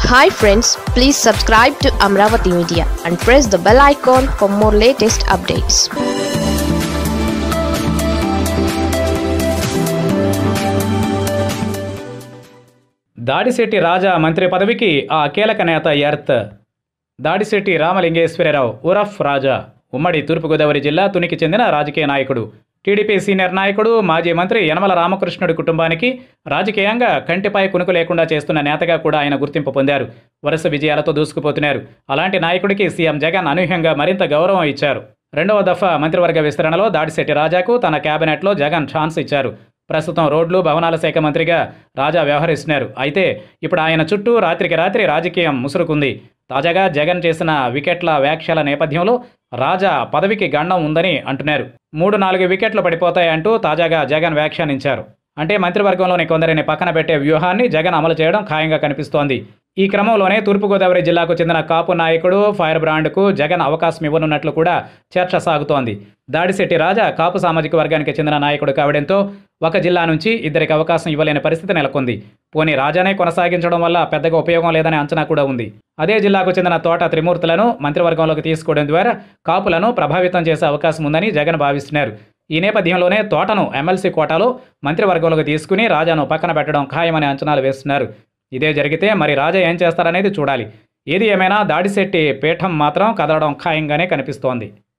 hi friends please subscribe to Amaravati media and press the bell icon for more latest updates Dadisetti Raja మంత్రి పదవికి ఆ కీలక నేత ఎర్త్ దాడిశెట్టి రామలింగేశ్వరరావు ఉరఫ్ రాజా ఉమ్మడి తూర్పుగోదావరి జిల్లా తునికి చెందిన రాజకీయ నాయకుడు టీడీపీ సీనియర్ నాయకుడు మాజీ మంత్రి యనమల రామకృష్ణుడి కుటుంబానికి రాజకీయంగా కంటిపై కునుకు లేకుండా చేస్తున్న నేతగా కూడా ఆయన గుర్తింపు పొందారు వరుస విజయాలతో దూసుకుపోతున్నారు అలాంటి నాయకుడికి సీఎం జగన్ అనూహ్యంగా మరింత గౌరవం ఇచ్చారు రెండవ దఫా మంత్రివర్గ విస్తరణలో దాడిశెట్టి రాజాకు తన కేబినెట్లో జగన్ ఛాన్స్ ఇచ్చారు ప్రస్తుతం రోడ్లు భవనాల శాఖ మంత్రిగా రాజా వ్యవహరిస్తున్నారు అయితే ఇప్పుడు ఆయన చుట్టూ రాత్రికి రాత్రి రాజకీయం ముసురుకుంది తాజాగా జగన్ చేసిన వికెట్ల వ్యాఖ్యల నేపథ్యంలో రాజా పదవికి గండం ఉందని అంటున్నారు మూడు నాలుగు వికెట్లు పడిపోతాయంటూ తాజాగా జగన్ వ్యాఖ్యానించారు అంటే మంత్రివర్గంలోని కొందరిని పక్కన పెట్టే వ్యూహాన్ని జగన్ అమలు చేయడం ఖాయంగా కనిపిస్తోంది ఈ క్రమంలోనే తూర్పుగోదావరి జిల్లాకు చెందిన కాపు నాయకుడు ఫైర్ బ్రాండ్కు జగన్ అవకాశం ఇవ్వనున్నట్లు కూడా చర్చ సాగుతోంది దాడిశెట్టి రాజా కాపు సామాజిక వర్గానికి చెందిన నాయకుడు కావడంతో ఒక జిల్లా నుంచి ఇద్దరికి అవకాశం ఇవ్వలేని పరిస్థితి నెలకొంది పోనీ రాజానే కొనసాగించడం వల్ల పెద్దగా ఉపయోగం లేదనే అంచనా కూడా ఉంది అదే జిల్లాకు చెందిన తోట త్రిమూర్తులను మంత్రివర్గంలోకి తీసుకోవడం ద్వారా కాపులను ప్రభావితం చేసే అవకాశం ఉందని జగన్ భావిస్తున్నారు ఈ నేపథ్యంలోనే తోటను ఎమ్మెల్సీ కోటాలో మంత్రివర్గంలోకి తీసుకుని రాజాను పక్కన పెట్టడం ఖాయమని అంచనాలు వేస్తున్నారు ఇదే జరిగితే మరి రాజా ఏం చేస్తారనేది చూడాలి ఏది ఏమైనా దాడిశెట్టి పీఠం మాత్రం కదలడం ఖాయంగానే కనిపిస్తోంది